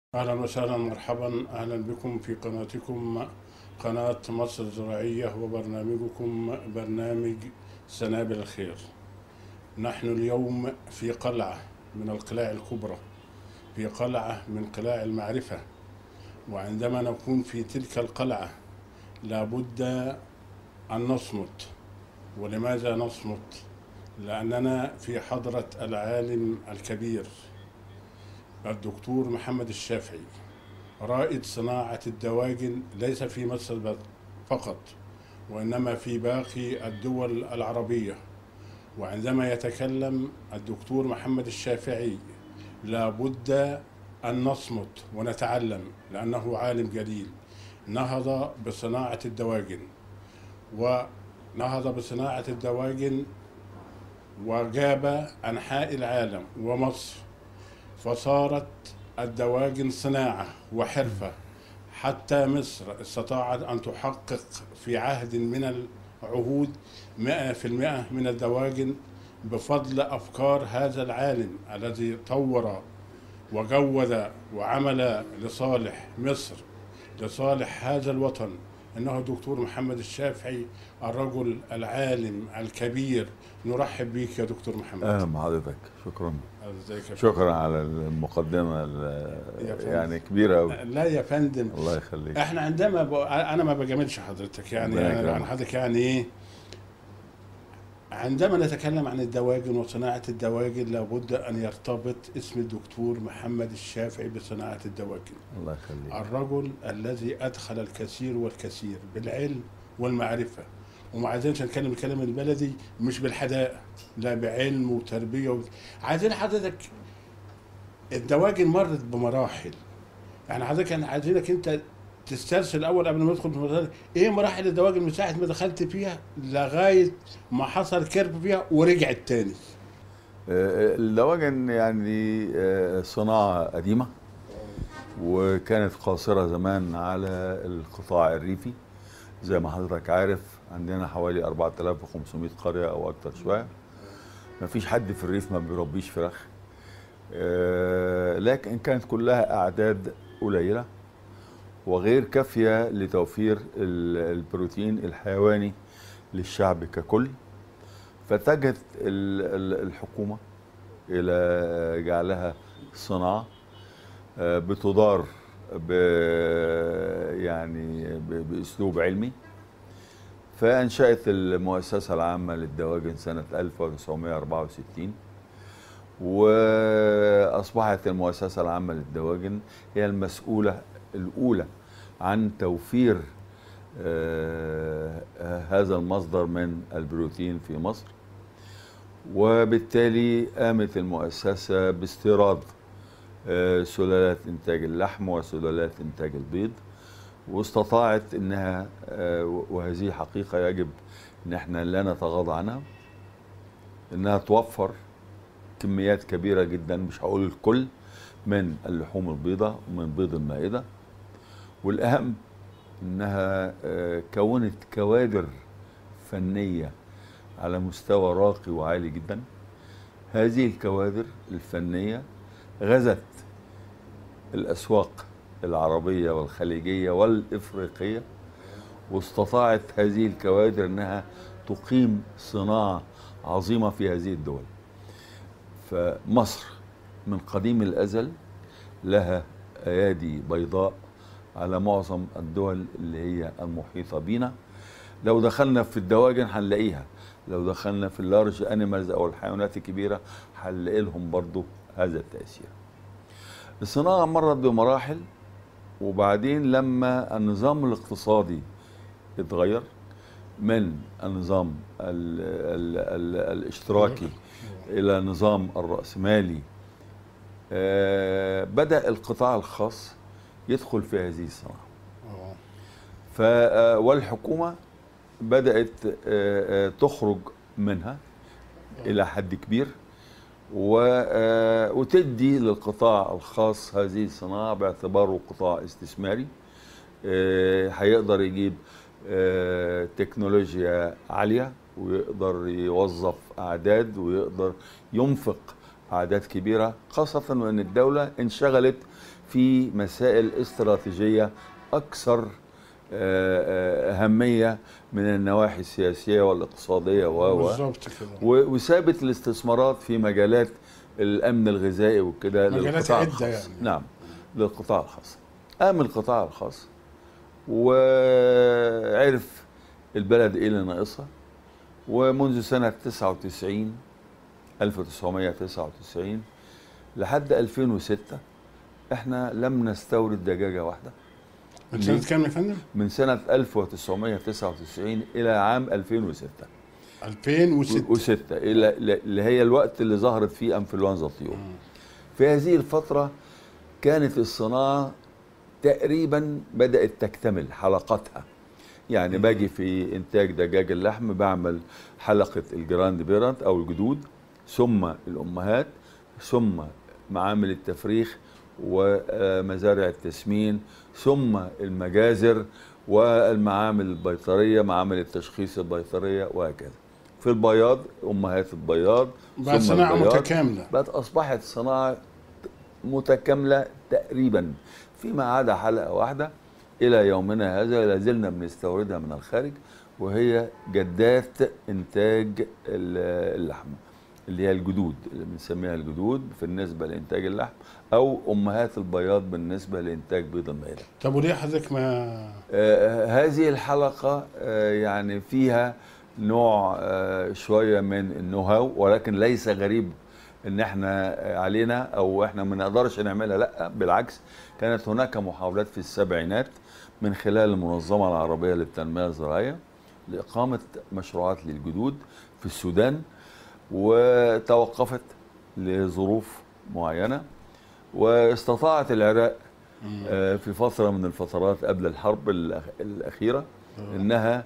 أهلا وسهلا مرحبا أهلا بكم في قناتكم قناة مصر الزراعية وبرنامجكم برنامج سنابل الخير نحن اليوم في قلعة من القلاع الكبرى في قلعة من قلاع المعرفة وعندما نكون في تلك القلعة لابد أن نصمت ولماذا نصمت؟ لأننا في حضرة العالم الكبير الدكتور محمد الشافعي رائد صناعة الدواجن ليس في مصر فقط وإنما في باقي الدول العربية وعندما يتكلم الدكتور محمد الشافعي لابد أن نصمت ونتعلم لأنه عالم جليل نهض بصناعة الدواجن ونهض بصناعة الدواجن وجاب أنحاء العالم ومصر فصارت الدواجن صناعة وحرفة حتى مصر استطاعت أن تحقق في عهد من العهود مئة في المئة من الدواجن بفضل أفكار هذا العالم الذي طور وجود وعمل لصالح مصر لصالح هذا الوطن انه الدكتور محمد الشافعي الرجل العالم الكبير نرحب بك يا دكتور محمد اهلا بحضرتك شكرا ازيك يا شكرا على المقدمه ال- يا فندم. يعني كبيره قوي لا يا فندم الله يخليك احنا عندما ب... انا ما بجاملش حضرتك يعني ربنا انا يكرمك. عن حضرتك يعني ايه عندما نتكلم عن الدواجن وصناعة الدواجن لابد أن يرتبط اسم الدكتور محمد الشافعي بصناعة الدواجن الله يخليك الرجل الذي أدخل الكثير والكثير بالعلم والمعرفة وما عايزينش نتكلم الكلام البلدي مش بالحدائق لا بعلم وتربية و... عايزين حضرتك الدواجن مرت بمراحل يعني حضرتك يعني عايزينك انت تسترسل الاول قبل ما ندخل في المراحل ايه مراحل الدواجن من ساعه ما دخلت فيها لغايه ما حصل كيرف فيها ورجعت تاني آه، الدواجن يعني آه، صناعه قديمه وكانت قاصره زمان على القطاع الريفي زي ما حضرتك عارف عندنا حوالي 4500 قريه او اكتر شويه ما فيش حد في الريف ما بيربيش فراخ آه، لكن كانت كلها اعداد قليله وغير كافيه لتوفير ال- البروتين الحيواني للشعب ككل فاتجهت ال- ال- الحكومه الى جعلها صناعه آه، بتدار ب يعني ب- باسلوب علمي فانشات المؤسسه العامه للدواجن سنه 1964 واصبحت المؤسسه العامه للدواجن هي المسؤوله الاولى عن توفير آه، آه، هذا المصدر من البروتين في مصر وبالتالي قامت المؤسسه باستيراد آه، سلالات انتاج اللحم وسلالات انتاج البيض واستطاعت انها آه، وهذه حقيقه يجب ان احنا لا نتغاضى عنها انها توفر كميات كبيره جدا مش هقول الكل من اللحوم البيضاء ومن بيض المائده والاهم انها آه، كونت كوادر فنيه على مستوى راقي وعالي جدا هذه الكوادر الفنيه غزت الاسواق العربيه والخليجيه والافريقيه واستطاعت هذه الكوادر انها تقيم صناعه عظيمه في هذه الدول فمصر من قديم الازل لها ايادي بيضاء على معظم الدول اللي هي المحيطه بنا لو دخلنا في الدواجن هنلاقيها لو دخلنا في اللارج انيمالز او الحيوانات الكبيره هنلاقي لهم برضو هذا التاثير الصناعه مرت بمراحل وبعدين لما النظام الاقتصادي اتغير من النظام ال ال ال الاشتراكي الى النظام الراسمالي آه، بدا القطاع الخاص يدخل في هذه الصناعه اه ف آه، والحكومه بدات آه، آه، تخرج منها الى حد كبير و آه، وتدي للقطاع الخاص هذه الصناعه باعتباره قطاع استثماري آه، هيقدر يجيب آه، تكنولوجيا عاليه ويقدر يوظف اعداد ويقدر ينفق اعداد كبيره خاصه وان الدوله انشغلت في مسائل استراتيجيه اكثر آه، آه، اهميه من النواحي السياسيه والاقتصاديه و و بالظبط كده و- وثابت الاستثمارات في مجالات الامن الغذائي وكده مجالات للقطاع عدة الخاص يعني. نعم للقطاع الخاص قام القطاع الخاص وعرف البلد ايه اللي ناقصها ومنذ سنه 99 1999 لحد 2006 احنا لم نستورد دجاجه واحده من سنه كام يا فندم؟ من سنه 1999 الى عام 2006 2006 و6 الى اللي هي الوقت اللي ظهرت فيه انفلونزا الطيور في هذه الفتره كانت الصناعه تقريبا بدات تكتمل حلقاتها يعني مم. باجي في انتاج دجاج اللحم بعمل حلقه الجراند بيرنت او الجدود ثم الامهات ثم معامل التفريخ ومزارع التسمين ثم المجازر والمعامل البيطريه معامل التشخيص البيطريه وهكذا في البياض امهات البياض بقى ثم صناعه البياض. متكامله بقت اصبحت صناعه متكامله تقريبا فيما عدا حلقه واحده الى يومنا هذا لا زلنا بنستوردها من الخارج وهي جدات انتاج ال- اللحم اللي هي الجدود اللي بنسميها الجدود بالنسبه لانتاج اللحم او امهات البياض بالنسبه لانتاج بيض المائده طب وليه حضرتك ما آه، هذه الحلقة آه، يعني فيها نوع آه، شوية من النو هاو ولكن ليس غريب ان احنا آه، علينا او احنا ما نقدرش نعملها لا بالعكس كانت هناك محاولات في السبعينات من خلال المنظمة العربية للتنمية الزراعية لإقامة مشروعات للجدود في السودان وتوقفت لظروف معينة واستطاعت العراق آه، في فترة من الفترات قبل الحرب الأخ- الأخيرة إنها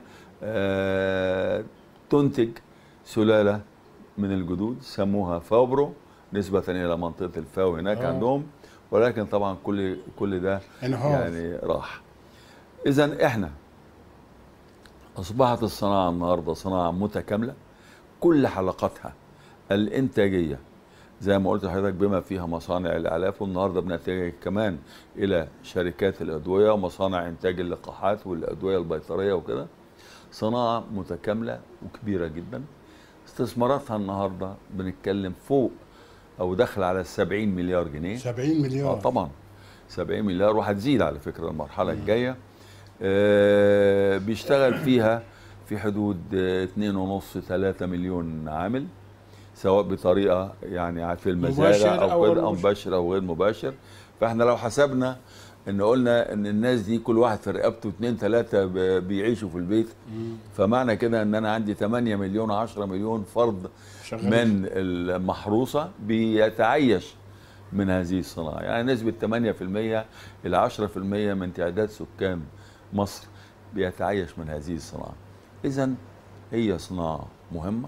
آه، تنتج سلالة من الجدود سموها فابرو نسبة إلى منطقة الفاو هناك آه. عندهم ولكن طبعا كل كل ده انهار يعني راح إذا إحنا أصبحت الصناعة النهاردة صناعة متكاملة كل حلقاتها الإنتاجية زي ما قلت لحضرتك بما فيها مصانع الإعلاف والنهاردة بنتجه كمان إلى شركات الأدوية ومصانع إنتاج اللقاحات والأدوية البيطرية وكده صناعة متكاملة وكبيرة جدا استثماراتها النهاردة بنتكلم فوق أو داخل على السبعين مليار جنيه 70 اه مليار طبعا 70 مليار وهتزيد على فكره المرحله الجايه آه بيشتغل فيها في حدود آه، 2.5 3 مليون عامل سواء بطريقه يعني في المزارع مباشر أو او كده او غير مباشر او غير مباشر فاحنا لو حسبنا ان قلنا ان الناس دي كل واحد في رقبته اثنين ثلاثه بيعيشوا في البيت مم. فمعنى كده ان انا عندي 8 مليون 10 مليون فرد شغال من المحروسه بيتعيش من هذه الصناعه يعني نسبه 8% الى 10% من تعداد سكان مصر بيتعيش من هذه الصناعه اذا هي صناعه مهمه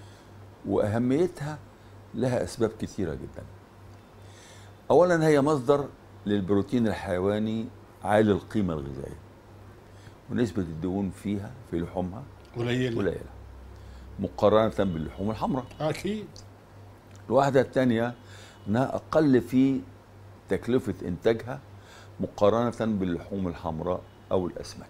واهميتها لها اسباب كثيره جدا اولا هي مصدر للبروتين الحيواني عالي القيمه الغذائيه ونسبه الدهون فيها في لحومها قليل قليله مقارنه باللحوم الحمراء اكيد الواحدة الثانية انها اقل في تكلفة انتاجها مقارنة باللحوم الحمراء او الاسماك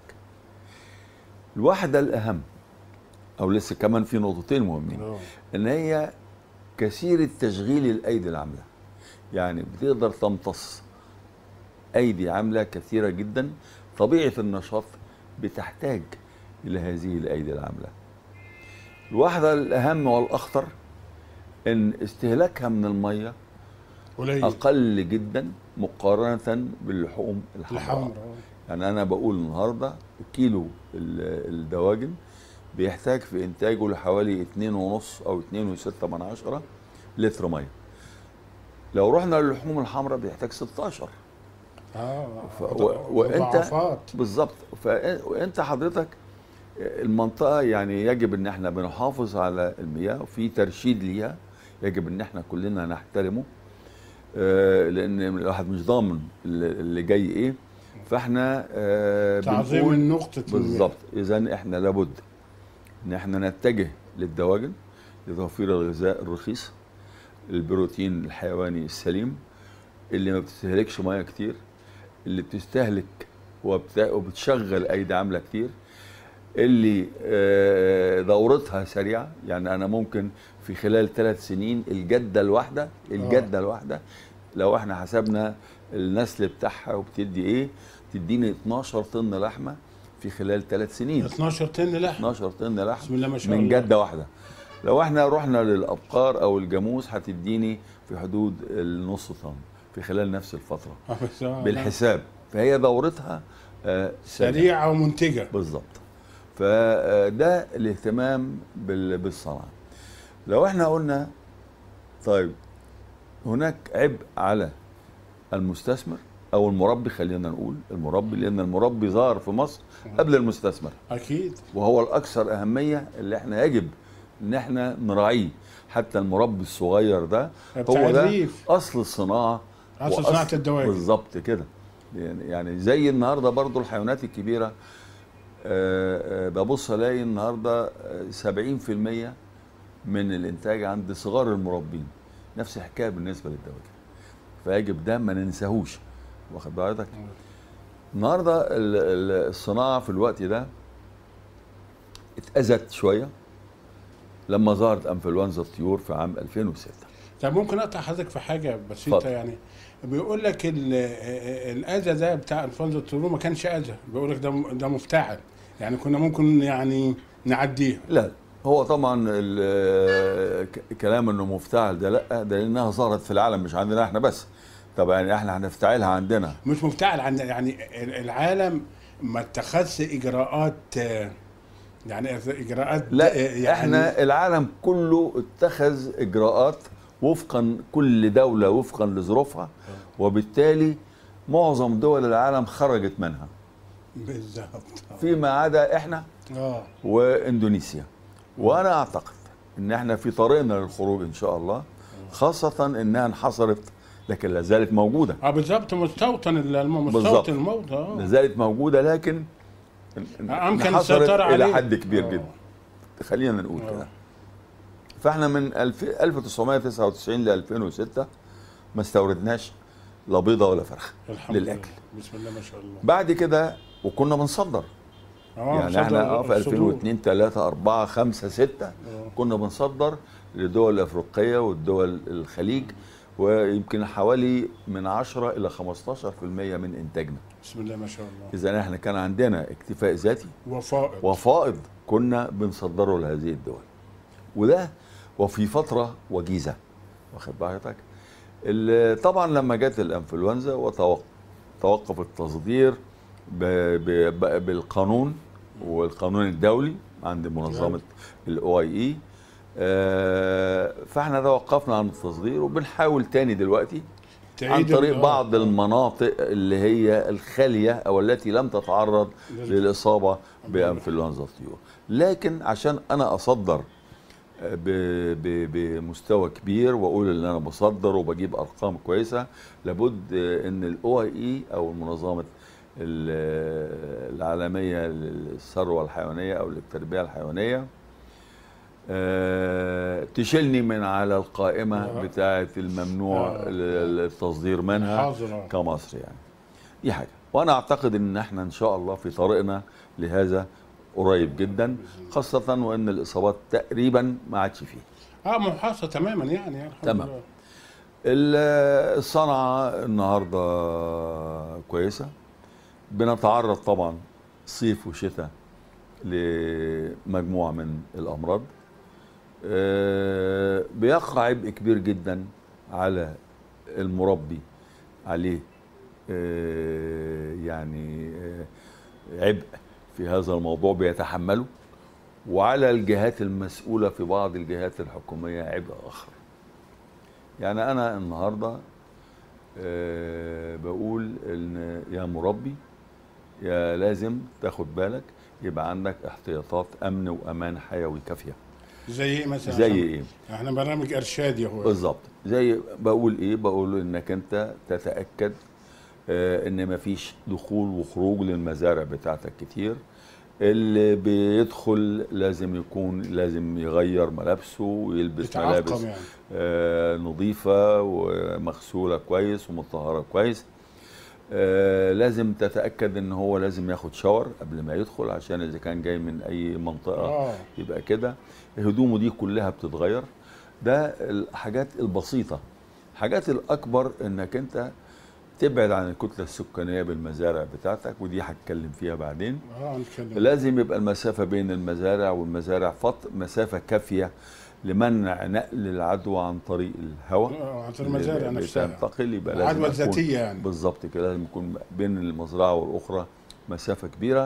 الواحدة الاهم او لسه كمان في نقطتين مهمين آه. ان هي كثيرة تشغيل الايدي العاملة يعني بتقدر تمتص ايدي عاملة كثيرة جدا طبيعة النشاط بتحتاج الى هذه الايدي العاملة الواحدة الاهم والاخطر ان استهلاكها من الميه قليل اقل جدا مقارنه باللحوم الحمراء الحمراء يعني انا بقول النهارده كيلو ال- الدواجن بيحتاج في انتاجه لحوالي 2.5 او 2.6 من عشرة لتر ميه لو رحنا للحوم الحمراء بيحتاج 16 اه ف- و- وأنت- مضاعفات. بالظبط ف- وانت حضرتك المنطقه يعني يجب ان احنا بنحافظ على المياه وفي ترشيد ليها يجب ان احنا كلنا نحترمه آه، لان الواحد مش ضامن اللي اللي جاي ايه فاحنا آه، تعظيم بنقول النقطة بالظبط اذا احنا لابد ان احنا نتجه للدواجن لتوفير الغذاء الرخيص البروتين الحيواني السليم اللي ما بتستهلكش ميه كتير اللي بتستهلك وبت- وبتشغل ايدي عامله كتير اللي آه، دورتها سريعه يعني انا ممكن في خلال ثلاث سنين الجده الواحده الجده الواحده لو احنا حسبنا النسل بتاعها وبتدي ايه تديني 12 طن لحمه في خلال ثلاث سنين 12 طن لحم 12 طن لحم بسم الله ما شاء من الله. جده واحده لو احنا رحنا للابقار او الجاموس هتديني في حدود النص طن في خلال نفس الفتره آه، بس آه، بالحساب فهي دورتها آه، سريعه سريعه ومنتجه بالظبط فده الاهتمام بال- بالصنعه لو احنا قلنا طيب هناك عبء على المستثمر او المربي خلينا نقول المربي لان المربي ظهر في مصر قبل المستثمر اكيد وهو الاكثر اهميه اللي احنا يجب ان احنا نراعيه حتى المربي الصغير ده بتاع هو ده الريف. اصل الصناعه أصل وأصل- صناعة الدواجن. بالظبط كده يعني يعني زي النهارده برضو الحيوانات الكبيره آه، آه، ببص الاقي النهارده آه، 70% من الانتاج عند صغار المربين نفس الحكايه بالنسبه للدواجن فيجب ده ما ننساهوش واخد بالك النهارده ال- ال- الصناعه في الوقت ده اتأذت شويه لما ظهرت انفلونزا الطيور في عام 2006 طب ممكن اقطع حضرتك في حاجه بسيطه اتفضل. يعني بيقول لك ال- الاذى ده بتاع انفلونزا الطيور ما كانش اذى بيقول لك ده ده مفتعل يعني كنا ممكن يعني نعديه لا هو طبعا ال- ك- كلام انه مفتعل ده لا ده لانها ظهرت في العالم مش عندنا احنا بس طب يعني احنا هنفتعلها عندنا مش مفتعل عند يعني ال- العالم ما اتخذش اجراءات آه، يعني اجراءات لا آه، يعني احنا العالم كله اتخذ اجراءات وفقا كل دوله وفقا لظروفها وبالتالي معظم دول العالم خرجت منها بالظبط فيما عدا احنا اه واندونيسيا وانا اعتقد ان احنا في طريقنا للخروج ان شاء الله خاصه انها انحصرت لكن لا زالت موجوده اه بالظبط مستوطن الم- بالظبط. مستوطن الموت اه لا زالت موجوده لكن امكن انحصرت السيطره عليه الى حد كبير آه. جدا خلينا نقول آه. كده فاحنا من الف- 1999 ل 2006 ما استوردناش لا بيضه ولا فرخه الحمد للاكل لله بسم الله ما شاء الله بعد كده وكنا بنصدر اه يعني صدر احنا اه في الصدور. 2002 3 4 5 6 آه. كنا بنصدر للدول الافريقيه والدول الخليج ويمكن حوالي من 10 الى 15% من انتاجنا بسم الله ما شاء الله اذا احنا كان عندنا اكتفاء ذاتي وفائض وفائض كنا بنصدره لهذه الدول وده وفي فتره وجيزه واخد بالك ال- طبعا لما جت الانفلونزا وتوقف التصدير ب- ب- ب- بالقانون والقانون الدولي عند منظمه الاو اي اي فاحنا توقفنا عن التصدير وبنحاول تاني دلوقتي عن تعيد طريق ال- بعض آه. المناطق اللي هي الخاليه او التي لم تتعرض للاصابه بانفلونزا الطيور لكن عشان انا اصدر ب- ب- بمستوى كبير واقول ان انا بصدر وبجيب ارقام كويسه لابد ان الاو اي اي او منظمه ال- العالميه للثروه الحيوانيه او للتربيه الحيوانيه آه، تشيلني من على القائمه آه. بتاعه الممنوع آه. ال- التصدير منها حاضر آه. كمصر يعني دي حاجه وانا اعتقد ان احنا ان شاء الله في طريقنا لهذا قريب جدا خاصه وان الاصابات تقريبا ما عادش فيه اه محاصره تماما يعني الحمد تمام. لله. ال- الصنعه النهارده كويسه بنتعرض طبعا صيف وشتاء لمجموعه من الامراض آه، بيقع عبء كبير جدا على المربي عليه آه، يعني آه، عبء في هذا الموضوع بيتحمله وعلى الجهات المسؤولة في بعض الجهات الحكومية عبء آخر يعني أنا النهاردة آه، بقول إن يا مربي يا لازم تاخد بالك يبقى عندك احتياطات أمن وأمان حيوي كافية زي ايه مثلا زي عشان- إيه؟ احنا برنامج ارشادي هو بالظبط زي بقول ايه بقول انك انت تتاكد آه ان مفيش دخول وخروج للمزارع بتاعتك كتير اللي بيدخل لازم يكون لازم يغير ملابسه ويلبس ملابس يتعقم يعني آه، نظيفة ومغسولة كويس ومطهرة كويس آه، لازم تتأكد ان هو لازم ياخد شاور قبل ما يدخل عشان اذا كان جاي من اي منطقة اه يبقى كده هدومه دي كلها بتتغير ده الحاجات البسيطة الحاجات الأكبر إنك أنت تبعد عن الكتلة السكانية بالمزارع بتاعتك ودي هتكلم فيها بعدين اه نتكلم لازم يبقى المسافة بين المزارع والمزارع فط مسافة كافية لمنع نقل العدوى عن طريق الهواء آه، عن المزارع اللي نفسها بتنتقل يبقى لازم عدوى أكون- ذاتيه يعني بالظبط كده لازم يكون بين المزرعه والاخرى مسافه كبيره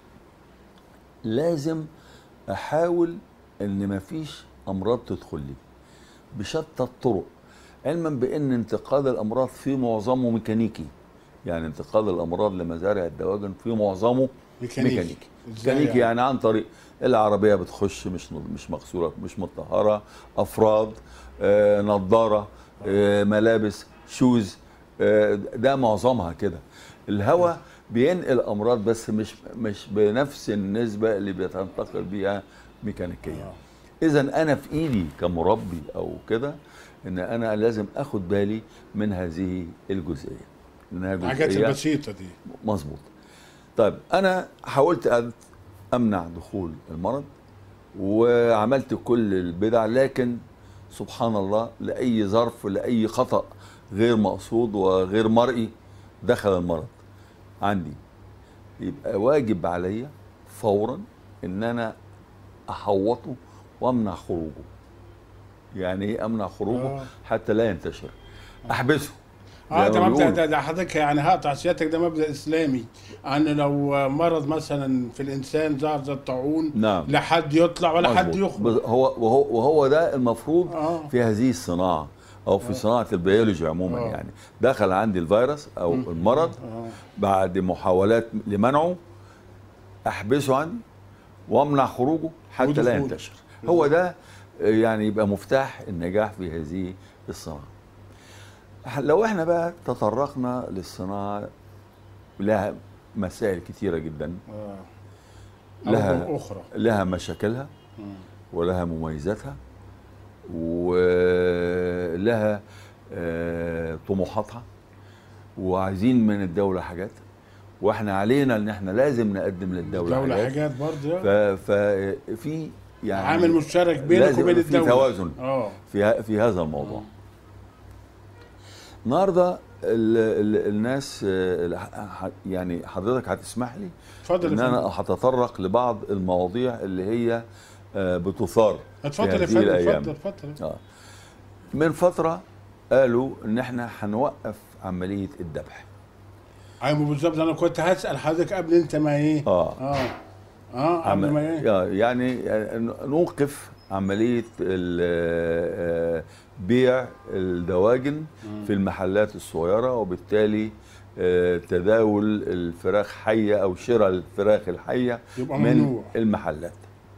لازم احاول ان مفيش امراض تدخل لي بشتى الطرق علما بان انتقال الامراض في معظمه ميكانيكي يعني انتقال الامراض لمزارع الدواجن في معظمه ميكانيكي ميكانيكي إزاي ميكانيكي يعني عن طريق العربيه بتخش مش مش مغسوله مش مطهره افراد آه نظاره آه ملابس شوز آه ده معظمها كده الهواء بينقل امراض بس مش مش بنفس النسبه اللي بتنتقل بيها ميكانيكيا آه. اذا انا في ايدي كمربي او كده ان انا لازم اخد بالي من هذه الجزئيه لانها الحاجات جزئيه البسيطه دي مظبوط طيب انا حاولت أد- امنع دخول المرض وعملت كل البدع لكن سبحان الله لاي ظرف لاي خطا غير مقصود وغير مرئي دخل المرض عندي يبقى واجب عليا فورا ان انا احوطه وامنع خروجه يعني ايه امنع خروجه آه. حتى لا ينتشر احبسه اه زي ده ما مبدا بيقولوا. ده, ده حضرتك يعني هقطع سيادتك ده مبدا اسلامي ان لو مرض مثلا في الانسان ظهر زي الطاعون نعم لا حد يطلع ولا حد مظبوط. يخرج بز- هو وهو وهو ده المفروض اه في هذه الصناعه او في آه. صناعه البيولوجي عموما آه. يعني دخل عندي الفيروس او مم. المرض اه بعد محاولات لمنعه احبسه عندي وامنع خروجه حتى لا ودخوله. ينتشر هو ده آه، يعني يبقى مفتاح النجاح في هذه الصناعه لو احنا بقى تطرقنا للصناعه لها مسائل كتيره جدا اه لها- لها اخرى لها مشاكلها مم. ولها مميزاتها ولها آه، طموحاتها وعايزين من الدولة حاجات واحنا علينا ان احنا لازم نقدم للدولة دولة حاجات حاجات برضه ف- ففي يعني عامل مشترك بينك لازم وبين يبقى في الدولة توازن اه في ه- في هذا الموضوع النهارده ال- ال- الناس آه، ح- يعني حضرتك هتسمح لي اتفضل ان يا انا فندم هتطرق لبعض المواضيع اللي هي آه، بتثار اتفضل في يا هذه فندم الأيام. اتفضل اتفضل آه. من فترة قالوا ان احنا هنوقف عملية الذبح ايوه بالظبط انا كنت هسال حضرتك قبل انت ما ايه اه اه اه قبل عم... ما ايه آه، يعني نوقف عملية ال- آه، بيع الدواجن في المحلات الصغيرة وبالتالي آه، تداول الفراخ حية أو شراء الفراخ الحية يبقى من ممنوع المحلات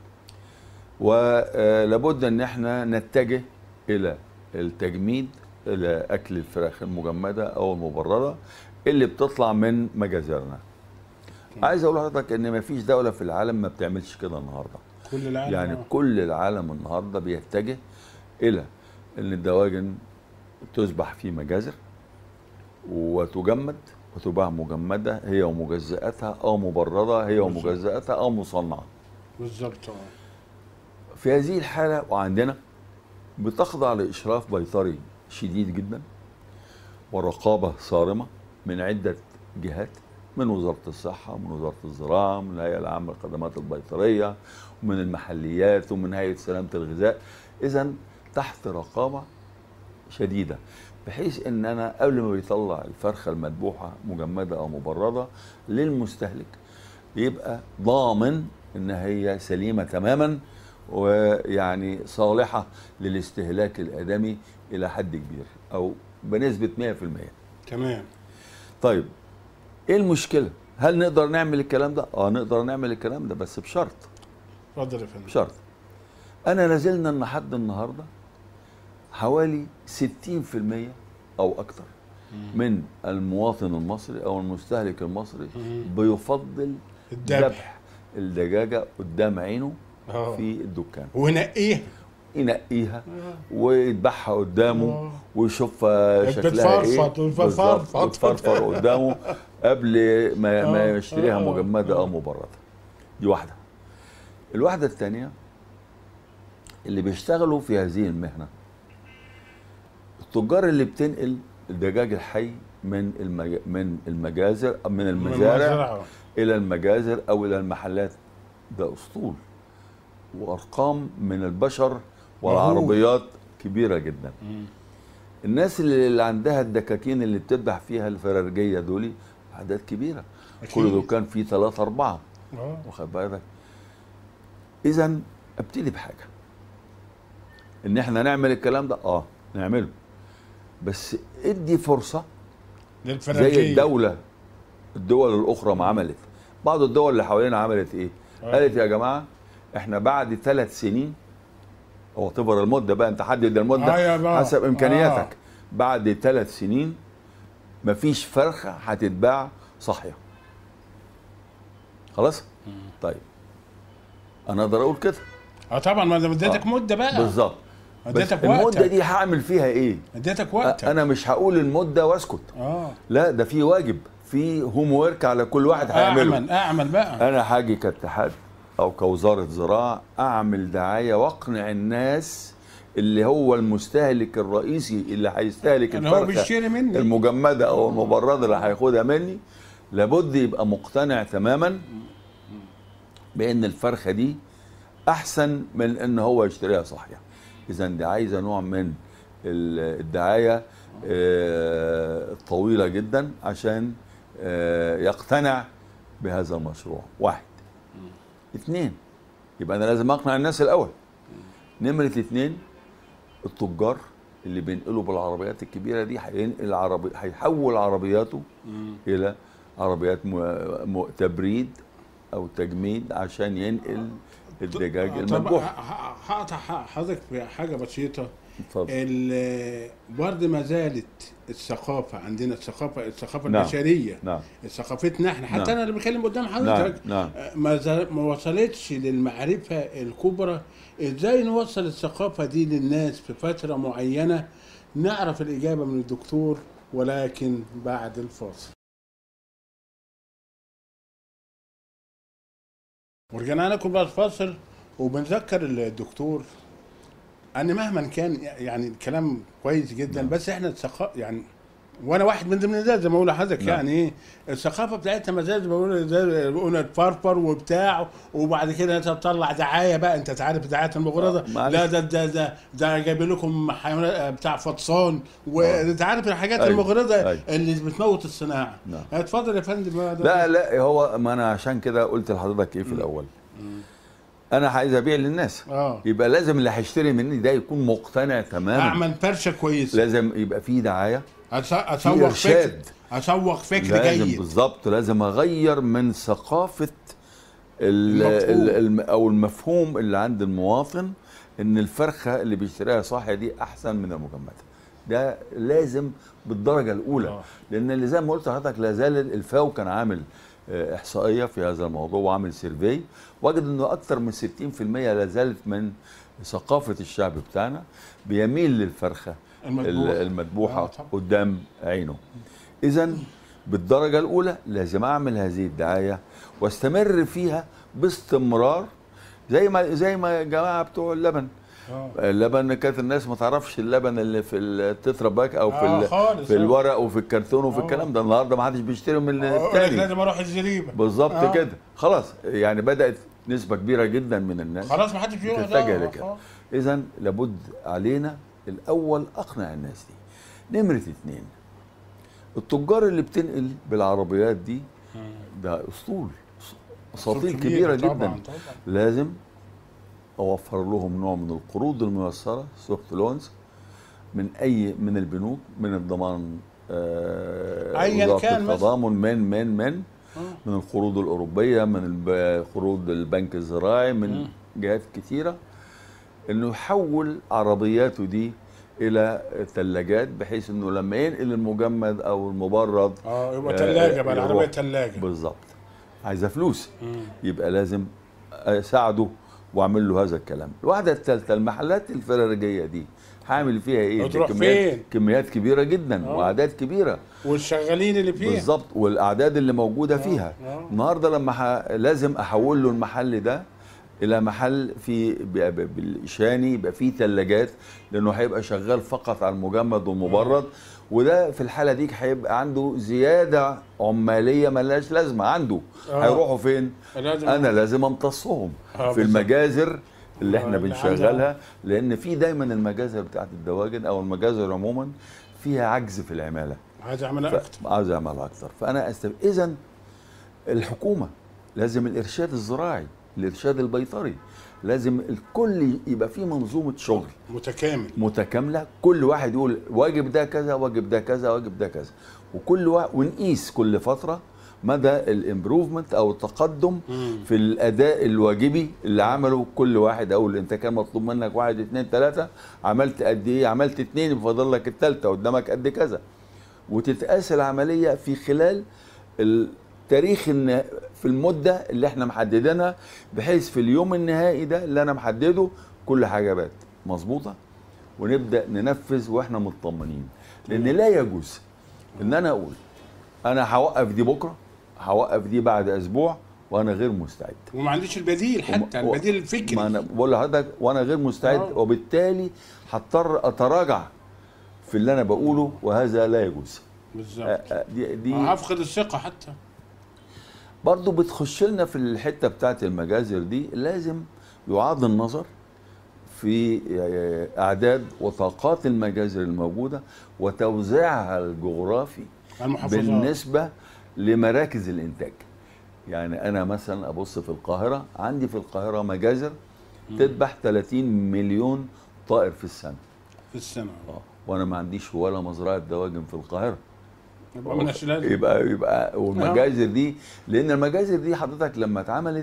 ولابد ان احنا نتجه الى التجميد الى اكل الفراخ المجمده او المبرده اللي بتطلع من مجازرنا عايز اقول لحضرتك ان مفيش دوله في العالم ما بتعملش كده النهارده كل العالم يعني آه. كل العالم النهارده بيتجه الى ان الدواجن تذبح في مجازر وتجمد وتباع مجمده هي ومجزئاتها او مبرده هي بالظبط. ومجزئاتها او مصنعه بالظبط اه في هذه الحالة وعندنا بتخضع لإشراف بيطري شديد جدا ورقابة صارمة من عدة جهات من وزارة الصحة ومن وزارة الزراعة ومن الهيئة العامة للخدمات البيطرية ومن المحليات ومن هيئة سلامة الغذاء إذا تحت رقابة شديدة بحيث ان انا قبل ما بيطلع الفرخة المذبوحة مجمدة او مبردة للمستهلك يبقى ضامن ان هي سليمة تماما ويعني صالحة للاستهلاك الآدمي إلى حد كبير أو بنسبة 100% تمام طيب إيه المشكلة؟ هل نقدر نعمل الكلام ده؟ آه نقدر نعمل الكلام ده بس بشرط اتفضل يا فندم بشرط أنا لازلنا لحد النهاردة حوالي 60% أو أكثر من المواطن المصري أو المستهلك المصري مم. بيفضل الذبح ذبح الدجاجه قدام عينه آه. في الدكان ونقيها ينقيها ويذبحها قدامه آه. ويشوف آه، شكلها ايه بتفرفط ويفرفط. بالظبط، وتفرفر قدامه قبل ما ما آه، يشتريها آه، مجمده آه. او مبرده دي واحده الواحده الثانيه اللي بيشتغلوا في هذه المهنه التجار اللي بتنقل الدجاج الحي من المج... من المجازر من المزارع المزرعة. الى المجازر او الى المحلات ده اسطول وارقام من البشر والعربيات كبيره جدا مم. الناس اللي اللي عندها الدكاكين اللي بتذبح فيها الفرارجيه دول اعداد كبيره أكيد. كل دكان فيه ثلاثة أربعة آه. واخد بالك إذا ابتدي بحاجة إن إحنا نعمل الكلام ده أه نعمله بس ادي فرصة للفراخية زي الدولة الدول الأخرى ما عملت بعض الدول اللي حوالينا عملت إيه؟ آه. قالت يا جماعة إحنا بعد ثلاث سنين هو اعتبر المدة بقى أنت حدد المدة آه يا بقى. حسب إمكانياتك آه. بعد ثلاث سنين مفيش فرخة هتتباع صاحية خلاص؟ طيب أنا أقدر أقول كده اه طبعا ما ده اديتك آه. مده بقى بالظبط بس اديتك المدة وقتك دي هعمل فيها إيه؟ اديتك وقتك أنا مش هقول المدة وأسكت اه لا ده في واجب في هوم ورك على كل واحد هيعمله اعمل اعمل بقى انا هاجي كاتحاد او كوزاره زراعه اعمل دعايه واقنع الناس اللي هو المستهلك الرئيسي اللي هيستهلك اللي هو الفرخه بيشتري مني المجمده او المبرده اللي هياخدها مني لابد يبقى مقتنع تماما بان الفرخه دي احسن من ان هو يشتريها صحيه اذا دي عايزه نوع من ال- الدعايه آه، طويله جدا عشان آه، يقتنع بهذا المشروع واحد اثنين يبقى انا لازم اقنع الناس الاول نمره اثنين التجار اللي بينقلوا بالعربيات الكبيره دي هينقل عربي هيحول عربياته مم. الى عربيات م... م... تبريد او تجميد عشان ينقل الدجاج طب المذبوح ه- ه- هقطع ح- حضرتك في حاجه بسيطه اتفضل ال- برضه ما زالت الثقافه عندنا الثقافه الثقافه نعم. البشريه نعم ثقافتنا احنا حتى نعم. انا اللي بتكلم قدام نعم حضرتك نعم ما زال- ما وصلتش للمعرفه الكبرى ازاي نوصل الثقافه دي للناس في فتره معينه نعرف الاجابه من الدكتور ولكن بعد الفاصل ورجعنا لكم بعد الفاصل وبنذكر الدكتور ان مهما كان يعني الكلام كويس جدا نعم. بس احنا الثقافه يعني وانا واحد من ضمن الناس زي ما بقول لحضرتك نعم. يعني ايه الثقافه بتاعتنا ما زالت بقول زي بقول تفرفر وبتاع وبعد كده انت تطلع دعايه بقى انت عارف دعايه المغرضه آه، معلش. لا ده ده ده ده جايب لكم حيوانات بتاع فطسان وانت عارف الحاجات أيوة. المغرضه أيوة. اللي بتموت الصناعه نعم. اتفضل يا فندم بقى ده. لا لا هو ما انا عشان كده قلت لحضرتك ايه في الاول انا عايز ابيع للناس اه يبقى لازم اللي هيشتري مني ده يكون مقتنع تماما اعمل فرشه كويسه لازم يبقى فيه دعايه أس- في اسوق فكر ارشاد اسوق فكر لازم جيد بالظبط لازم اغير من ثقافه ال المفهوم. ال الم او المفهوم اللي عند المواطن ان الفرخه اللي بيشتريها صاحيه دي احسن من المجمده ده لازم بالدرجه الاولى آه. لان اللي زي ما قلت لحضرتك لا زال الفاو كان عامل آه، احصائيه في هذا الموضوع وعامل سيرفي وجد انه اكثر من 60% لا زالت من ثقافه الشعب بتاعنا بيميل للفرخه المذبوح. المذبوحه آه، طبعا. قدام عينه اذا بالدرجه الاولى لازم اعمل هذه الدعايه واستمر فيها باستمرار زي ما زي ما الجماعه بتوع اللبن آه. اللبن كانت الناس ما تعرفش اللبن اللي في التترا باك او في آه، ال- خالص، في آه. الورق وفي الكرتون وفي آه. الكلام ده النهارده ما حدش بيشتري من أقول لك التاني لازم اروح الزريبه بالظبط آه. كده خلاص يعني بدات نسبه كبيره جدا من الناس خلاص ما حدش يقعد تتجه آه، لكده آه. اذا لابد علينا الاول اقنع الناس دي نمره اتنين التجار اللي بتنقل بالعربيات دي ده اسطول اساطيل كبير كبيره طبعاً، جدا طبعاً. لازم اوفر لهم نوع من القروض الميسره سوفت لونز من اي من البنوك من الضمان آه، أياً وزارة كان مثلاً. التضامن من من من آه. من القروض الاوروبيه من الب- قروض البنك الزراعي من مم. جهات كتيره انه يحول عربياته دي الى ثلاجات بحيث انه لما ينقل المجمد او المبرد اه يبقى آه، ثلاجه بقى يروح. العربيه ثلاجه بالظبط عايزه فلوس مم. يبقى لازم اساعده واعمل له هذا الكلام الواحده الثالثه المحلات الفرارجيه دي هعمل فيها ايه دي هتروح كميات فين؟ كميات كبيره جدا آه. واعداد كبيره والشغالين اللي فيها بالظبط والاعداد اللي موجوده فيها آه. النهارده لما ح... لازم احول له المحل ده الى محل في ب- ب- بالشاني يبقى فيه ثلاجات لانه هيبقى شغال فقط على المجمد والمبرد وده في الحاله دي هيبقى عنده زياده عماليه ملهاش لازمه عنده آه. هيروحوا فين لازم انا لازم امتصهم آه، في بالظبط. المجازر اللي آه، احنا اللي بنشغلها عندها. لان في دايما المجازر بتاعت الدواجن او المجازر عموما فيها عجز في العماله عايز اعملها اكتر عايز اعمل اكتر فانا استف... اذا الحكومه لازم الارشاد الزراعي الارشاد البيطري لازم الكل يبقى فيه منظومه شغل متكامل متكامله كل واحد يقول واجب ده كذا واجب ده كذا واجب ده كذا وكل واحد ونقيس كل فتره مدى الامبروفمنت او التقدم مم. في الاداء الواجبي اللي عمله كل واحد او انت كان مطلوب منك واحد اتنين تلاته عملت قد ايه عملت اتنين يفضل لك التالته قدامك قد كذا وتتقاس العمليه في خلال التاريخ النا- في المده اللي احنا محددينها بحيث في اليوم النهائي ده اللي انا محدده كل حاجه بقت مظبوطه ونبدا ننفذ واحنا مطمنين لان لا يجوز ان انا اقول انا هوقف دي بكره هوقف دي بعد اسبوع وانا غير مستعد وما عنديش البديل حتى وم- البديل ما الفكري انا بقول لحضرتك وانا غير مستعد آه. وبالتالي هضطر اتراجع في اللي انا بقوله وهذا لا يجوز بالظبط آه، آه، دي دي هفقد الثقه حتى برضو بتخش لنا في الحته بتاعت المجازر دي لازم يعاد النظر في اعداد وطاقات المجازر الموجوده وتوزيعها الجغرافي المحافظات بالنسبه لمراكز الانتاج يعني انا مثلا ابص في القاهره عندي في القاهره مجازر تذبح 30 مليون طائر في السنه في السنه اه وانا ما عنديش ولا مزرعه دواجن في القاهره يبقى مالناش لازمه يبقى يبقى والمجازر دي لان المجازر دي حضرتك لما اتعملت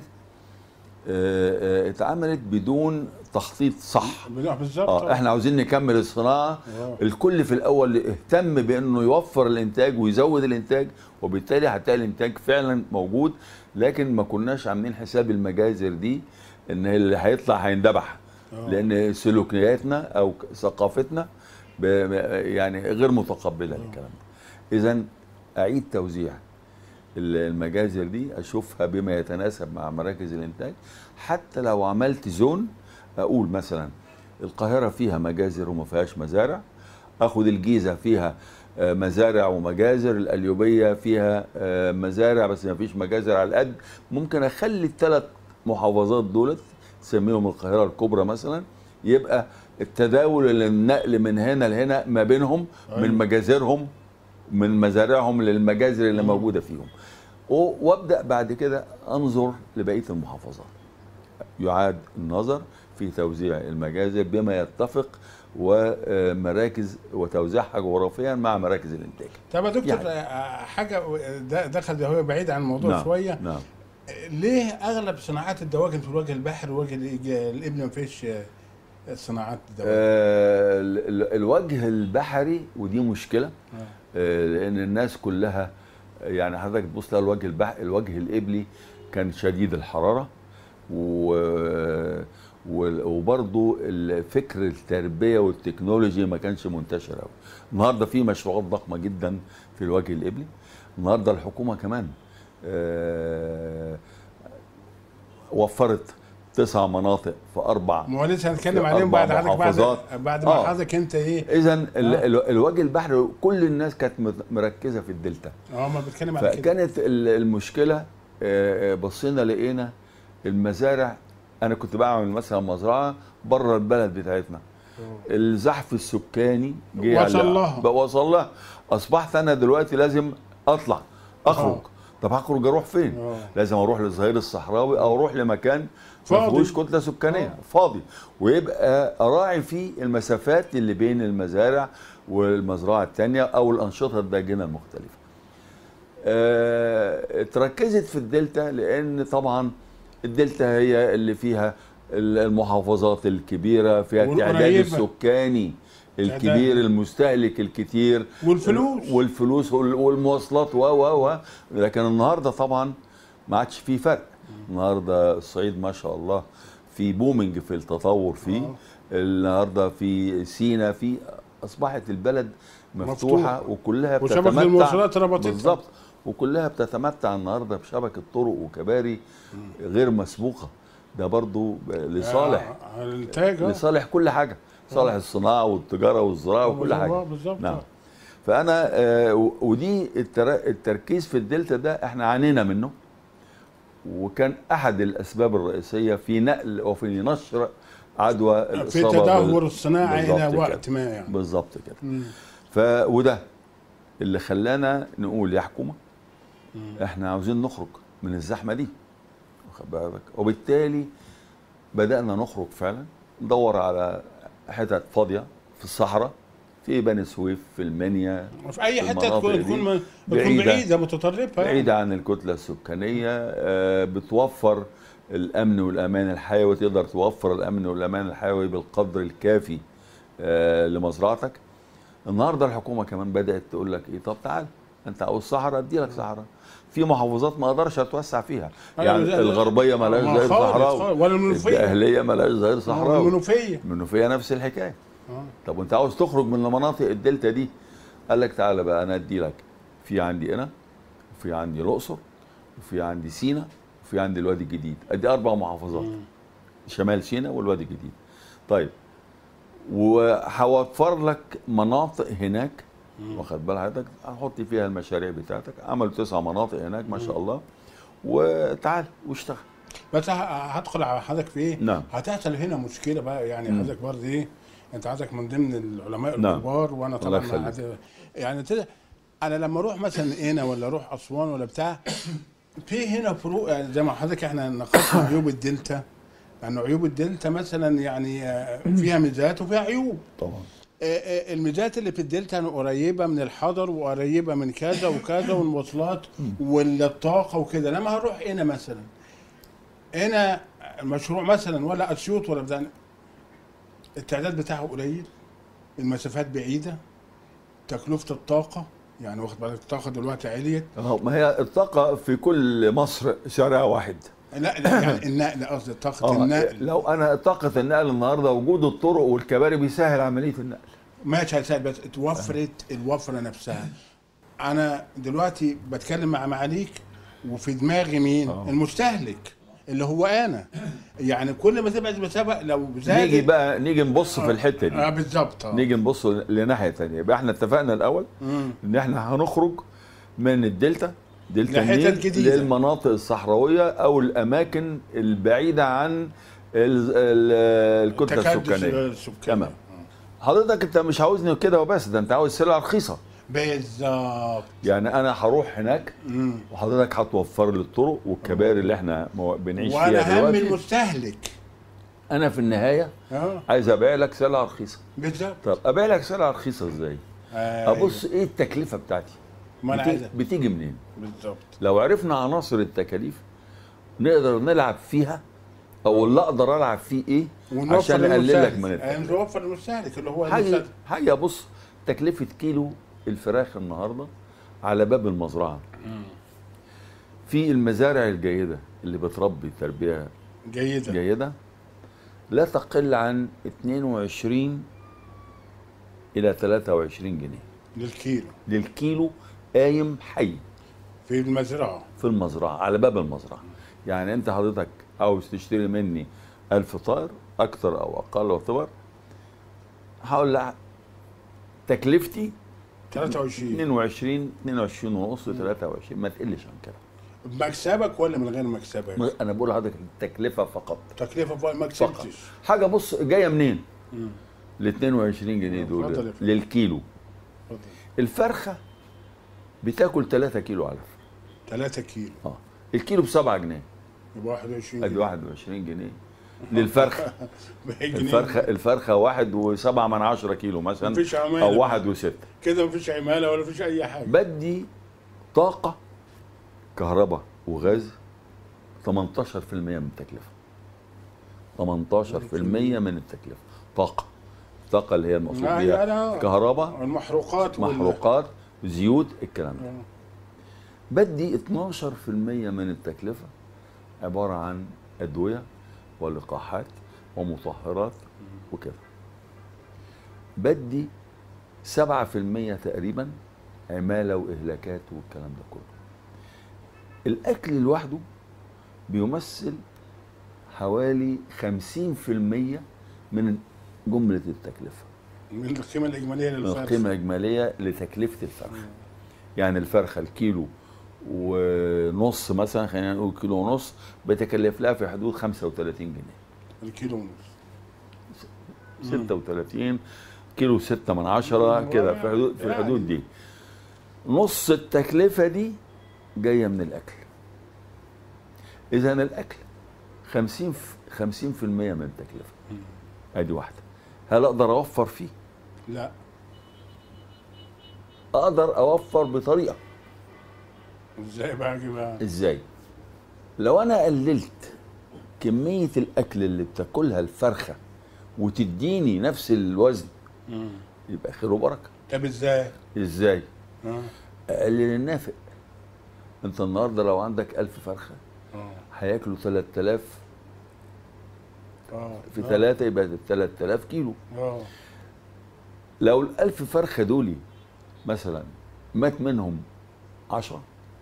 آه، آه، اتعملت بدون تخطيط صح بنروح بالظبط اه احنا عاوزين نكمل الصناعه آه. الكل في الاول اهتم بانه يوفر الانتاج ويزود الانتاج وبالتالي هتلاقي الانتاج فعلا موجود لكن ما كناش عاملين حساب المجازر دي ان اللي هيطلع هيندبح آه. لان سلوكياتنا او ك- ثقافتنا ب- يعني غير متقبله للكلام ده اذا اعيد توزيع ال- المجازر دي اشوفها بما يتناسب مع مراكز الانتاج حتى لو عملت زون اقول مثلا القاهره فيها مجازر وما فيهاش مزارع اخد الجيزه فيها آه، مزارع ومجازر القليوبيه فيها آه، مزارع بس ما فيش مجازر على القد ممكن اخلي الثلاث محافظات دولت تسميهم القاهره الكبرى مثلا يبقى التداول النقل من هنا لهنا ما بينهم من أيوة. مجازرهم من مزارعهم للمجازر اللي موجوده فيهم و- وابدا بعد كده انظر لبقيه المحافظات يعاد النظر في توزيع المجازر بما يتفق ومراكز وتوزيعها جغرافيا مع مراكز الانتاج طب يا دكتور يعني. آه، حاجه ده دخل هو بعيد عن الموضوع نعم شويه نعم ليه اغلب صناعات الدواجن في الوجه البحري ووجه الإج- الابن ما فيش آه، صناعات دواجن آه ال- ال- الوجه البحري ودي مشكله آه. آه، لان الناس كلها يعني حضرتك تبص على الوجه البحر الوجه القبلي كان شديد الحراره و و- وبرضه فكر التربيه والتكنولوجي ما كانش منتشر قوي النهارده في مشروعات ضخمه جدا في الوجه القبلي النهارده الحكومه كمان آه، وفرت تسع مناطق في اربع ما هو لسه هنتكلم في عليهم بعد أربع حضرتك محافظات. بعد بعد ما آه. حضرتك انت ايه اذا ال- آه. ال- الوجه البحري كل الناس كانت مت- مركزه في الدلتا اه ما بتكلم على كده فكانت ال- المشكله آه، آه، بصينا لقينا المزارع انا كنت بعمل مثلا مزرعه بره البلد بتاعتنا الزحف السكاني جه وصل على- لها. بقى وصل لها اصبحت انا دلوقتي لازم اطلع اخرج آه. طب هخرج اروح فين آه. لازم اروح للظهير الصحراوي او اروح لمكان ما فاضي. فيهوش كتله سكانيه فاضي ويبقى اراعي فيه المسافات اللي بين المزارع والمزرعه الثانيه او الانشطه الداجنه المختلفه آه، اتركزت في الدلتا لان طبعا الدلتا هي اللي فيها المحافظات الكبيره فيها التعداد والقريبة. السكاني الكبير المستهلك الكتير والفلوس. والفلوس وال- والمواصلات و و و لكن النهارده طبعا ما عادش فيه فرق النهارده الصعيد ما شاء الله في بومنج في التطور فيه آه. النهارده في سينا في اصبحت البلد مفتوحه مفتوحة. وكلها وشبكة بتتمتع المواصلات ربطتها. بالظبط وكلها بتتمتع النهارده بشبكه طرق وكباري غير مسبوقه ده برضو لصالح آه، الانتاج آه. لصالح كل حاجه صالح الصناعه والتجاره والزراعه وكل بالظبط، حاجه بالظبط نعم آه. فانا آه، و- ودي التر- التركيز في الدلتا ده احنا عانينا منه وكان احد الاسباب الرئيسيه في نقل وفي نشر عدوى في الإصابة تدهور بال- الصناعه بالظبط الى كده. وقت ما يعني بالظبط كده مم. ف وده اللي خلانا نقول يا حكومه مم. احنا عاوزين نخرج من الزحمه دي واخد بالك وبالتالي بدانا نخرج فعلا ندور على حتت فاضيه في الصحراء في بني سويف في المنيا في اي في حته المناطق تكون دي تكون تكون بعيدة. بعيده متطرفه يعني. بعيدة عن الكتلة السكانية آه، بتوفر الأمن والأمان الحيوي تقدر توفر الأمن والأمان الحيوي بالقدر الكافي آه، لمزرعتك النهاردة الحكومة كمان بدأت تقول لك إيه طب تعال أنت عاوز صحراء أدي لك صحراء في محافظات ما أقدرش أتوسع فيها أيوة، يعني ده- الغربية ملاش ما ظهير خالص، صحراوي خالص. ولا المنوفيه الدقهلية ملاش ظهير صحراوي المنوفيه المنوفية نفس الحكاية آه. طب وانت عاوز تخرج من المناطق الدلتا دي قال لك تعالى بقى انا ادي لك في عندي هنا وفي عندي الاقصر وفي عندي سينا وفي عندي الوادي الجديد ادي اربع محافظات مم. شمال سينا والوادي الجديد طيب وهوفر لك مناطق هناك مم. واخد بال حضرتك هحط فيها المشاريع بتاعتك عملوا تسع مناطق هناك ما شاء الله وتعال واشتغل بس ه- هدخل على حضرتك في ايه؟ نعم. هتحصل هنا مشكله بقى يعني مم. حضرتك برضه ايه؟ انت عندك من ضمن العلماء نعم. الكبار وانا الله طبعا يخليك. عاد- يعني كده انا لما اروح مثلا هنا ولا اروح اسوان ولا بتاع في هنا فروق يعني زي ما حضرتك احنا ناقشنا عيوب الدلتا يعني عيوب الدلتا مثلا يعني آه، فيها ميزات وفيها عيوب طبعا آه، آه، الميزات اللي في الدلتا يعني قريبه من الحضر وقريبه من كذا وكذا والمواصلات والطاقه وكده لما هنروح هنا مثلا هنا المشروع مثلا ولا اسيوط ولا بتاع التعداد بتاعه قليل المسافات بعيده تكلفه الطاقه يعني واخد بالك الطاقه دلوقتي عليت أهو، ما هي الطاقة في كل مصر سعرها واحد لا لا يعني النقل قصدي طاقه آه، النقل لو انا طاقه النقل النهارده وجود الطرق والكباري بيسهل عمليه النقل ماشي هسأل بس اتوفرت الوفره نفسها انا دلوقتي بتكلم مع معاليك وفي دماغي مين آه. المستهلك اللي هو انا يعني كل ما تبعد مسافه لو زادت نيجي بقى نيجي نبص في الحته اه دي بالظبط اه نيجي نبص لناحيه ثانيه يبقى احنا اتفقنا الاول مم. ان احنا هنخرج من الدلتا دلتا لحتت النيل جديدة. للمناطق الصحراويه او الاماكن البعيده عن ال- ال- الكتله تكدس السكانيه السكاني تمام. حضرتك انت مش عاوزني كده وبس ده انت عاوز سلع رخيصه بالظبط يعني انا هروح هناك مم. وحضرتك هتوفر لي الطرق والكباري اللي احنا مو- بنعيش وانا فيها هم دلوقتي المستهلك انا في النهايه اه عايز ابيع لك سلعه رخيصه بالظبط طب ابيع لك سلعه رخيصه ازاي أيوة. ابص ايه التكلفه بتاعتي ما انا بتيجي, عايز بتيجي منين بالظبط لو عرفنا عناصر التكاليف نقدر نلعب فيها او اللي اقدر العب فيه ايه ونوفر عشان اقلل لك للمستهلك. من آه، التكلفه نوفر للمستهلك اللي هو حاجه المستهلك. حاجه بص تكلفه كيلو الفراخ النهارده على باب المزرعه مم. في المزارع الجيده اللي بتربي تربيه جيده جيدة لا تقل عن 22 إلى 23 جنيه للكيلو للكيلو قايم حي في المزرعه في المزرعة على باب المزرعة يعني أنت حضرتك عاوز تشتري مني 1000 طائر أكثر أو أقل وتبر هقول لك تكلفتي 23 22 22 ونص 23 ما تقلش عن كده بمكسبك ولا من غير مكسبك؟ انا بقول لحضرتك التكلفه فقط تكلفه فوق ما فقط كسبتش حاجه بص جايه منين مم. ال 22 جنيه اتفضل يا دول فندم. للكيلو اتفضل الفرخه بتاكل 3 كيلو علف 3 كيلو اه الكيلو ب 7 جنيه يبقى 21 ادي جنيه 21 جنيه للفرخه بقى جنيه. الفرخه الفرخه واحد وسبعة من عشرة كيلو مثلا مفيش عمالة. او واحد وستة كده مفيش عماله ولا مفيش اي حاجه بدي طاقه كهرباء وغاز 18% من التكلفه 18% من التكلفه طاقه الطاقه اللي هي المقصود لا، لا، بيها لا. كهرباء المحروقات وال- محروقات زيوت الكلام ده آه. بدي 12% من التكلفه عباره عن ادويه ولقاحات ومطهرات وكده بدي 7% تقريبا عماله واهلاكات والكلام ده كله الاكل لوحده بيمثل حوالي 50% من جمله التكلفه من القيمه الاجماليه من للفرخ القيمه الاجماليه لتكلفه الفرخ يعني الفرخه الكيلو ونص مثلا خلينا نقول كيلو ونص بتكلف لها في حدود 35 جنيه الكيلو ونص مم. 36 كيلو 6 من عشرة مم. كده في حدود في يعني. الحدود دي نص التكلفة دي جاية من الأكل إذا الأكل 50 ف- 50% من التكلفة مم. أدي واحدة هل أقدر أوفر فيه؟ لا أقدر أوفر بطريقة ازاي بقى بقى إزاي؟ لو أنا قللت كمية الأكل اللي بتاكلها الفرخة وتديني نفس الوزن مم. يبقى خير وبركة طب ازاي؟ إزاي؟ اه اقلل النافق انت النهارده لو عندك ألف فرخه اه هياكلوا 3000 اه في آه. ثلاثة يبقى 3000 كيلو اه لو الألف فرخة دولي مثلا مات منهم 10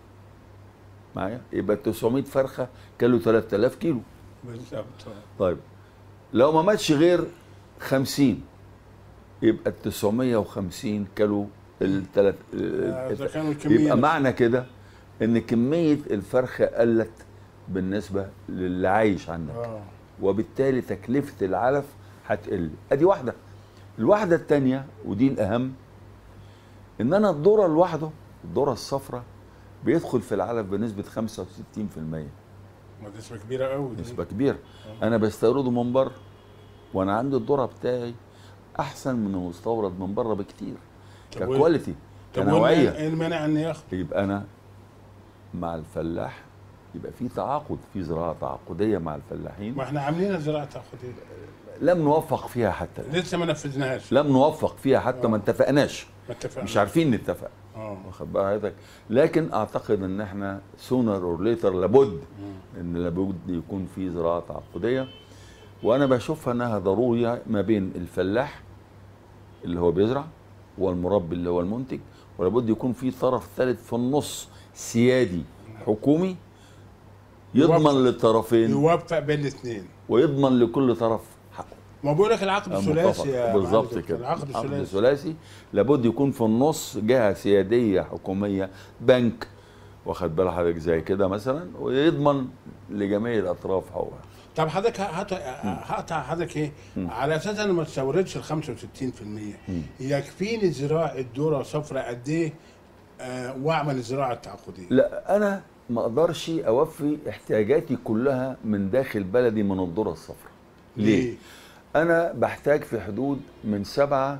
معايا يبقى 900 فرخة كلوا 3000 كيلو بالظبط آه. طيب لو ما ماتش غير 50 يبقى ال 950 كلوا الثلاث آه، اذا كانوا الكميه يبقى معنى كده ان كميه الفرخه قلت بالنسبه للي عايش عندك اه وبالتالي تكلفه العلف هتقل ادي واحده الواحده الثانيه ودي الاهم ان انا الذره لوحده الذره الصفراء بيدخل في العلف بنسبه 65% ما دي نسبه كبيره قوي دي. نسبه كبيره انا بستورده من بره وانا عندي الذره بتاعي احسن من المستورد من بره بكتير طب وإيه- ككواليتي طب كنوعيه ايه المانع ان ياخد؟ يبقى انا مع الفلاح يبقى في تعاقد في زراعه تعاقديه مع الفلاحين ما احنا عاملين زراعه تاخديه لم نوفق فيها حتى الآن. لسه ما نفذناهاش لم نوفق فيها حتى ما آه. اتفقناش ما اتفقنا مش عارفين نتفق اه واخد بال حضرتك لكن اعتقد ان احنا سونر اور ليتر لابد مم. ان لابد يكون في زراعه تعاقديه وانا بشوفها انها ضروريه ما بين الفلاح اللي هو بيزرع والمربي اللي هو المنتج ولابد يكون في طرف ثالث في النص سيادي حكومي يوفق. يضمن للطرفين يوفق بين الاثنين ويضمن لكل طرف حقه ما بقول لك العقد الثلاثي يا بالظبط معلم. كده العقد الثلاثي الثلاثي لابد يكون في النص جهه سياديه حكوميه بنك واخد بال حضرتك زي كده مثلا ويضمن لجميع الاطراف حقوقها طب حضرتك هت- هقطع حضرتك ايه مم. على اساس انا ما استوردش ال 65% مم. يكفيني زراعه ذره صفراء قد ايه آه واعمل الزراعه التعاقديه لا انا ما اقدرش اوفي احتياجاتي كلها من داخل بلدي من الذره الصفراء ليه؟ انا بحتاج في حدود من 7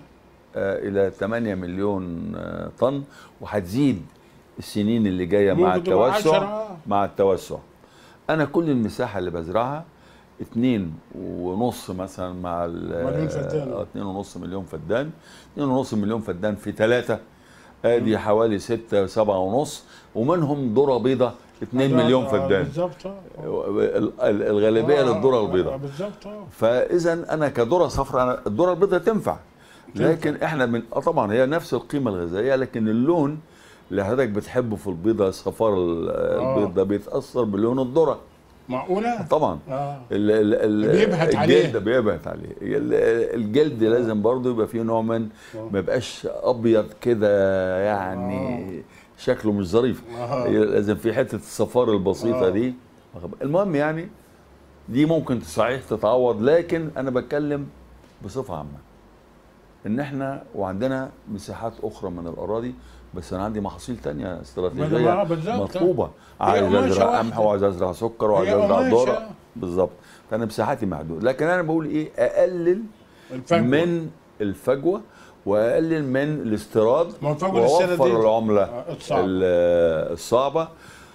الى 8 مليون آه، طن وهتزيد السنين اللي جايه مع ممكن تبقى التوسع 10. مع التوسع انا كل المساحه اللي بزرعها اتنين ونص مثلا مع ال- مليون فدان. آه، اتنين ونص مليون فدان اتنين ونص مليون فدان في ثلاثة ادي حوالي ستة سبعة ونص ومنهم ذرة بيضة اتنين آه، مليون آه، فدان بالظبط آه. ال- ال- الغالبية آه، للذرة آه، البيضاء بالظبط اه فاذا انا كذره صفراء أنا الذره البيضاء تنفع تنفع. لكن احنا من اه طبعا هي نفس القيمه الغذائيه لكن اللون اللي حضرتك بتحبه في البيضه صفار ال- آه. البيض ده بيتاثر بلون الذره معقوله؟ طبعا اه ال ال ال بيبهت عليه. الجلد بيبهت عليه ال- الجلد لازم برضه يبقى فيه نوع من آه. ما يبقاش ابيض كده يعني شكله مش ظريف آه. لازم في حته الصفار البسيطه آه. دي واخد بالك؟ المهم يعني دي ممكن صحيح تتعوض لكن انا بتكلم بصفه عامه ان احنا وعندنا مساحات اخرى من الاراضي بس انا عندي محاصيل تانية ما- استراتيجيه بالظبط. مطلوبه عايز قماشة ازرع واحدة. قمح وعايز ازرع سكر وعايز هي ازرع قماشة. ذره بالظبط فانا مساحاتي محدوده لكن انا بقول ايه اقلل الفجوة. من الفجوه واقلل من الاستيراد ما هو الفجوة السنة واوفر دي- العمله آه، الصعبة. ال- الصعبه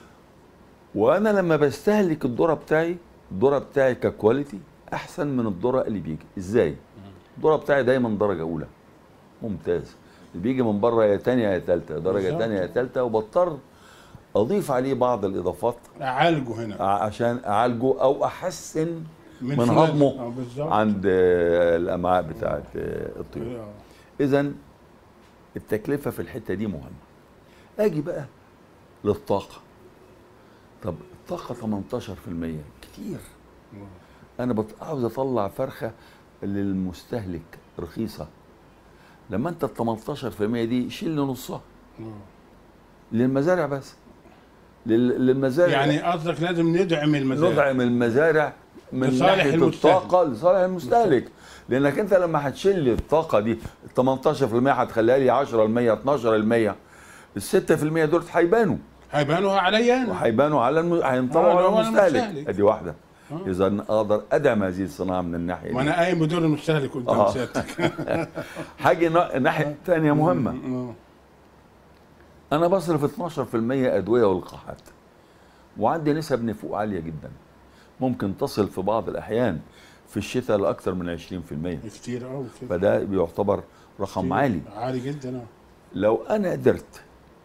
وانا لما بستهلك الذره بتاعي الذره بتاعي ككواليتي احسن من الذره اللي بيجي ازاي الذره بتاعي دايما درجه اولى ممتاز اللي بيجي من بره يا تانية يا تالتة درجه بالظبط. تانية يا تالتة وبضطر اضيف عليه بعض الاضافات اعالجه هنا ع- عشان اعالجه او احسن من خلال- هضمه آه، بالظبط عند آه، الامعاء بتاعت آه، الطيور آه. اذا التكلفه في الحته دي مهمه اجي بقى للطاقه طب الطاقه 18% كتير انا بط- عاوز اطلع فرخه للمستهلك رخيصه لما انت ال 18% دي شيل لي نصها آه. للمزارع بس لل- للمزارع يعني قصدك لازم ندعم المزارع ندعم المزارع من لصالح ناحيه المستهلك. الطاقه لصالح المستهلك لانك انت لما هتشيل لي الطاقه دي ال 18% هتخليها لي 10% 12% ال 6% دول هيبانوا هيبانوا عليا انا وهيبانوا على الم... هينطبقوا آه، على هو المستهلك المستهلك. ادي واحده آه. اذا اقدر ادعم هذه الصناعه من الناحيه ما دي انا قايم بدور المستهلك قدام آه. سيادتك حاجه نا- ناحيه ثانيه مهمه آه. انا بصرف 12% ادويه ولقاحات وعندي نسب نفوق عاليه جدا ممكن تصل في بعض الاحيان في الشتاء لاكثر من 20% كتير قوي كده فده بيعتبر رقم كتير. عالي عالي جدا اه لو انا قدرت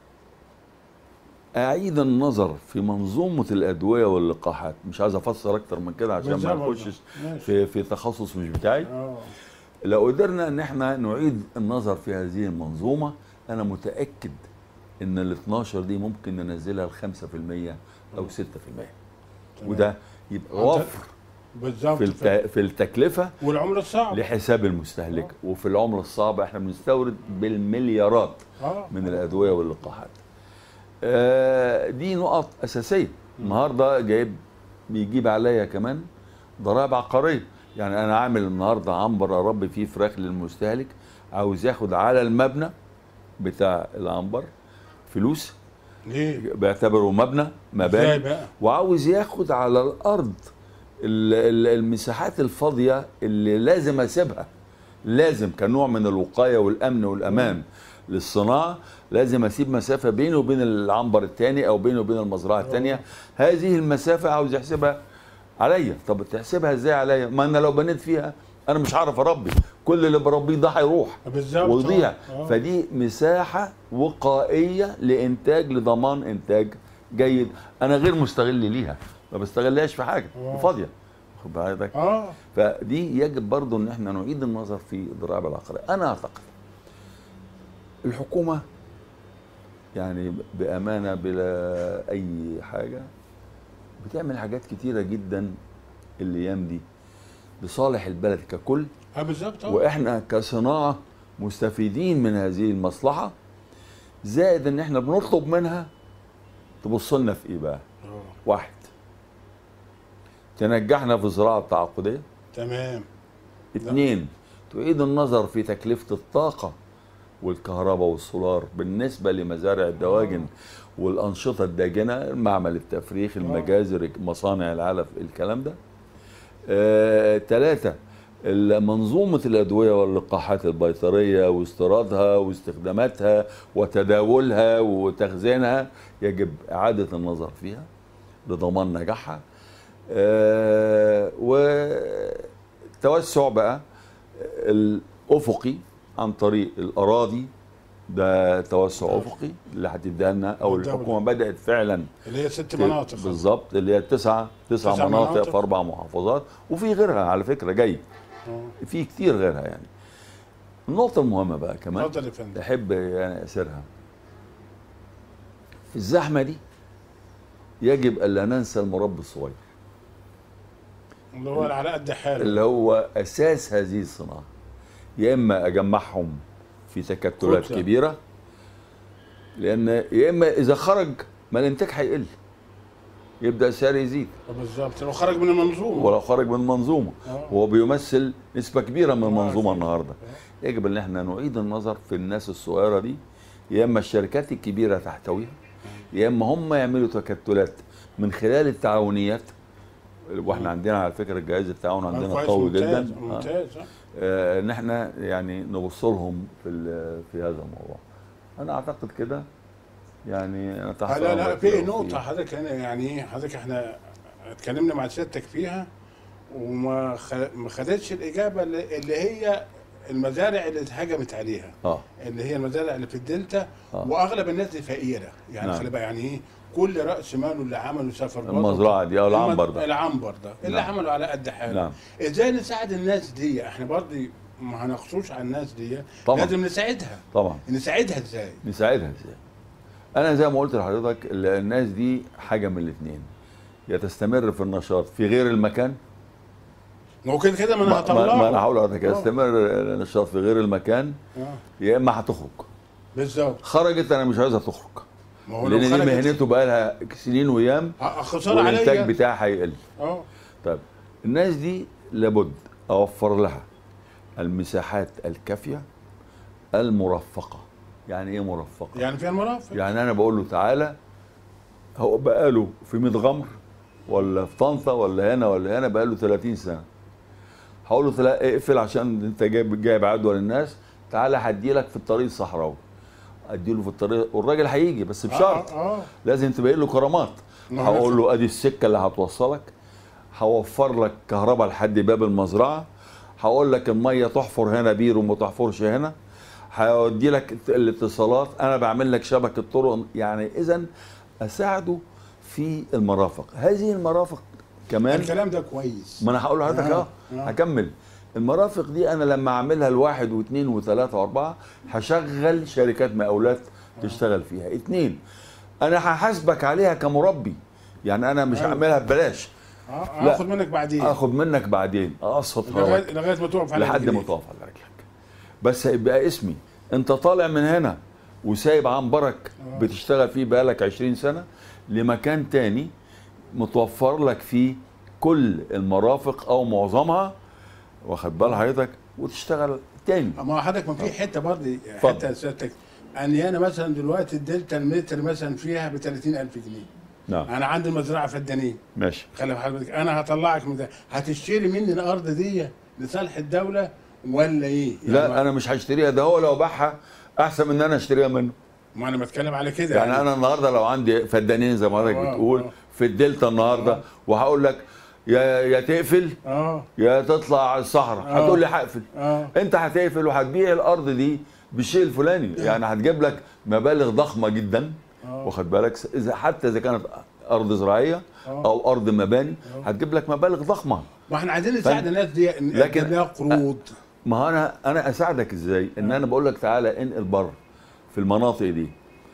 اعيد النظر في منظومه الادويه واللقاحات مش عايز افسر اكتر من كده عشان ما بالظبط. نخشش ماشي. في في تخصص مش بتاعي اه لو قدرنا ان احنا نعيد النظر في هذه المنظومه انا متاكد ان ال 12 دي ممكن ننزلها ل 5% او 6% تمام. وده يبقى أنت- وفر بالظبط في الت... في التكلفه والعمله الصعبه لحساب المستهلك وفي العمله الصعبه احنا بنستورد بالمليارات اه من الادويه واللقاحات آه، دي نقط اساسيه النهارده جايب بيجيب عليا كمان ضرائب عقاريه يعني انا عامل النهارده عنبر اربي فيه فراخ للمستهلك عاوز ياخد على المبنى بتاع العنبر فلوس ليه؟ بيعتبره مبنى ازاي مباني بقى؟ وعاوز ياخد على الارض ال- ال- المساحات الفاضيه اللي لازم اسيبها لازم كنوع من الوقايه والامن والامان للصناعه لازم اسيب مسافه بيني وبين العنبر الثاني او بيني وبين المزرعه الثانيه هذه المسافه عاوز يحسبها عليا طب تحسبها ازاي عليا ما انا لو بنيت فيها انا مش هعرف اربي كل اللي بربيه ده هيروح بالظبط ويضيع آه. آه. فدي مساحه وقائيه لانتاج لضمان انتاج جيد انا غير مستغل ليها ما بستغلهاش في حاجه آه. فاضيه واخد بالك اه فدي يجب برضو ان احنا نعيد النظر في الضرائب العقاريه انا اعتقد الحكومه يعني بامانه بلا اي حاجه بتعمل حاجات كتيره جدا الايام دي لصالح البلد ككل اه بالظبط اه واحنا كصناعه مستفيدين من هذه المصلحه زائد ان احنا بنطلب منها تبص لنا في ايه بقى؟ آه. واحد تنجحنا في الزراعه التعاقديه تمام اثنين تعيد النظر في تكلفه الطاقه والكهرباء والسولار بالنسبه لمزارع الدواجن والانشطه الداجنه معمل التفريخ المجازر مصانع العلف الكلام ده ثلاثة منظومة الأدوية واللقاحات البيطرية واستيرادها واستخداماتها وتداولها وتخزينها يجب إعادة النظر فيها لضمان نجاحها آه، والتوسع بقى الأفقي عن طريق الأراضي ده توسع أفقي اللي هتديها لنا أو والدولة. الحكومة بدأت فعلا اللي هي ست مناطق بالظبط اللي هي تسعة تسع تسع مناطق, مناطق. في أربع محافظات وفي غيرها على فكرة جاي آه. في كتير غيرها يعني النقطة المهمة بقى كمان اتفضل يا فندم أحب يعني أسيرها في الزحمة دي يجب ألا ننسى المربي الصغير اللي هو على قد حاله اللي هو أساس هذه الصناعة يا إما أجمعهم في تكتلات كتلة. كبيرة لأن يا إما إذا خرج ما الإنتاج هيقل يبدأ السعر يزيد آه، بالظبط لو خرج من المنظومه ولو خرج من المنظومه آه. هو بيمثل نسبه كبيره من آه، المنظومه أكيد. النهارده يجب ان احنا نعيد النظر في الناس الصغيره دي يا اما الشركات الكبيره تحتويها يا اما هم يعملوا تكتلات من خلال التعاونيات واحنا عندنا على فكره الجهاز التعاون آه، عندنا كويس، قوي ممتاز، جدا آه. ممتاز آه. آه، ان احنا يعني نبص لهم في ال- في هذا الموضوع انا اعتقد كده يعني انا تحت آه، لا لا أمرك في لو نقطة حضرتك هنا يعني ايه حضرتك احنا اتكلمنا مع سيادتك فيها وما خ- ما خدتش الإجابة اللي اللي هي المزارع اللي اتهجمت عليها اه اللي هي المزارع اللي في الدلتا آه. واغلب الناس دي فقيره يعني نعم. خلي بالك يعني ايه كل راس ماله اللي عمله سفر بطل. المزرعه دي او العنبر ده العنبر ده اللي نعم. عمله على قد حاله نعم ازاي نساعد الناس دي احنا برضه ما هنخصوش على الناس دي طبعا. لازم نساعدها طبعا نساعدها ازاي نساعدها ازاي انا زي ما قلت لحضرتك ال- الناس دي حاجه من الاثنين يا تستمر في النشاط في غير المكان ما هو كده كده ما انا ما, ما, ما انا هطلعه هقول لحضرتك آه. يستمر النشاط في غير المكان آه. يا اما هتخرج بالظبط خرجت انا مش عايزها تخرج ما هو لو لان دي خرجت مهنته بقى لها سنين وايام ه- خساره والانتاج عليا بتاعها هيقل اه طيب الناس دي لابد اوفر لها المساحات الكافيه المرفقه يعني ايه مرفقه يعني فيها المرافق يعني انا بقول له تعالى هو بقاله في متغمر ولا في طنطا ولا هنا ولا هنا بقاله 30 سنه هقول له تلا- اقفل عشان انت جايب جايب عدوى للناس تعالى هدي لك في الطريق الصحراوي اديله في الطريق والراجل هيجي بس بشرط اه, آه. لازم تبين له كرامات ما هقول له ادي السكه اللي هتوصلك هوفر لك كهرباء لحد باب المزرعه هقول لك الميه تحفر هنا بير وما تحفرش هنا هودي لك الاتصالات انا بعمل لك شبكه طرق يعني اذا اساعده في المرافق هذه المرافق كمان الكلام ده كويس ما انا هقول لحضرتك آه، اهو آه. هكمل المرافق دي انا لما اعملها لواحد واثنين وثلاثه واربعه هشغل شركات مقاولات تشتغل فيها اثنين انا هحاسبك عليها كمربي يعني انا مش أيوة. هعملها ببلاش اه لا. هاخد منك بعدين اخد منك بعدين اقسطها لغايه لك لغايه ما تقف على لحد ما رجليك. تقف على رجلك بس هيبقى اسمي انت طالع من هنا وسايب عنبرك آه. بتشتغل فيه بقالك 20 سنه لمكان تاني متوفر لك فيه كل المرافق او معظمها واخد بال حضرتك وتشتغل تاني ما حضرتك ما في حته برضه اتفضل. حته سيادتك اني انا مثلا دلوقتي الدلتا المتر مثلا فيها ب 30000 جنيه نعم انا عندي المزرعه فدانيه ماشي خلي حضرتك انا هطلعك من ده هتشتري مني الارض دي لصالح الدوله ولا ايه؟ لا يعني انا مش هشتريها ده هو لو باعها احسن من ان انا اشتريها منه ما انا بتكلم على كده يعني انا النهارده لو عندي فدانين زي ما حضرتك آه، بتقول آه. في الدلتا النهارده آه. وهقول لك يا يا تقفل اه يا تطلع على الصحراء آه. هتقول لي هقفل اه انت هتقفل وهتبيع الارض دي بالشيء الفلاني يعني هتجيب لك مبالغ ضخمه جدا آه. واخد بالك اذا حتى اذا كانت ارض زراعيه آه. او ارض مباني آه. هتجيب لك مبالغ ضخمه ما احنا عايزين نساعد الناس دي لكن- لكن لها قروض ما هو انا انا اساعدك ازاي ان انا بقول لك تعالى انقل بره في المناطق دي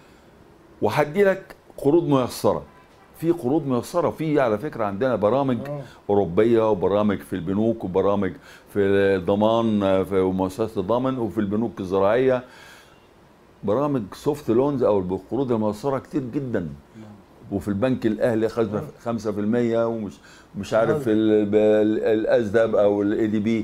وهدي لك قروض ميسره في قروض ميسره في على فكره عندنا برامج آه. اوروبيه وبرامج في البنوك وبرامج في الضمان في مؤسسه الضمان وفي البنوك الزراعيه برامج سوفت لونز او القروض الميسره كتير جدا وفي البنك الاهلي خد 5% ومش مش عارف في ال- ال- الاسدب او الاي دي بي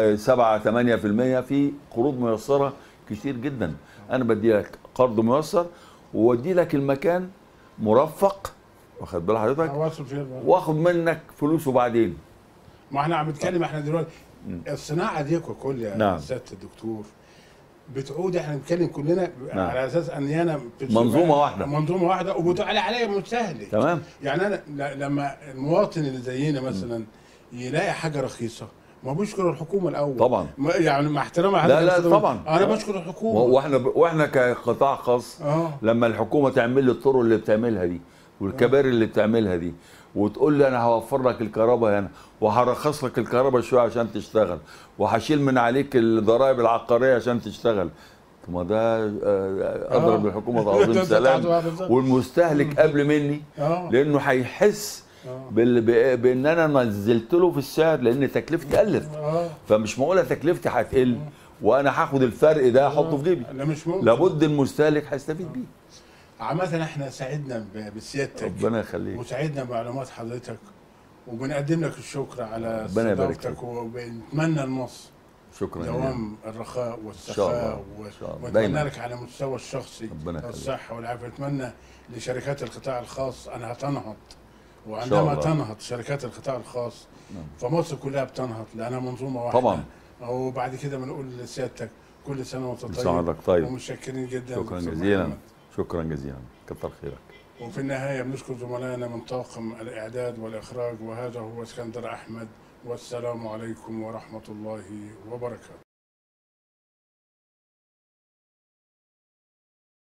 7 8% في قروض ميسره كتير جدا انا بدي لك قرض ميسر وودي لك المكان مرفق واخد بال حضرتك هواصل فيها البلد. واخد منك فلوسه بعدين ما احنا عم نتكلم احنا دلوقتي الصناعه دي ككل يا نعم. سياده الدكتور بتعود احنا بنتكلم كلنا نعم. على اساس ان انا بتبقى- منظومة واحدة. منظومه واحده وبتعلى عليا مستهلك تمام يعني انا ل- لما المواطن اللي زينا مثلا يلاقي حاجه رخيصه ما بيشكر الحكومه الاول طبعا. ما- يعني مع احترامي لا، لحضرتك لا، يا أستاذ طبعا. انا آه. بشكر و- الحكومه واحنا واحنا كقطاع خاص اه لما الحكومه تعمل لي الطرق اللي بتعملها دي والكباري اللي بتعملها دي وتقول لي انا هوفر لك الكهرباء هنا وهرخص لك الكهرباء شويه عشان تشتغل وهشيل من عليك الضرائب العقاريه عشان تشتغل طب ما ده آه، اضرب آه. الحكومه تعظيم ده- سلام ده- ده- ده- والمستهلك قبل مني اه لانه هيحس آه. بال- ب- بان انا نزلت له في السعر لان تكلفتي قلت اه فمش معقوله تكلفتي هتقل وانا هاخد الفرق ده احطه في جيبي لا مش ممكن لابد المستهلك هيستفيد بيه عامة احنا سعدنا ب- بسيادتك ربنا يخليك وسعدنا بمعلومات حضرتك وبنقدم لك الشكر على ربنا يبارك استضافتك وبنتمنى لمصر شكرا جزيلا دوام الرخاء شاء الله. والسخاء و- إن شاء الله. ونتمنى دايماً. لك على المستوى الشخصي ربنا يخليك. الصحة والعافية اتمنى لشركات القطاع الخاص انها تنهض شاء وعندما الله. تنهض شركات القطاع الخاص نعم. فمصر كلها بتنهض لانها منظومة واحدة طبعا وبعد كده بنقول لسيادتك كل سنة وانت كل طيب سنة وحضرتك طيب. ومتشكرين جدا شكرا دكتور جزيلا محمد. شكرا جزيلا كتر خيرك وفي النهاية بنشكر زملائنا من طاقم الإعداد والإخراج وهذا هو اسكندر أحمد والسلام عليكم ورحمة الله وبركاته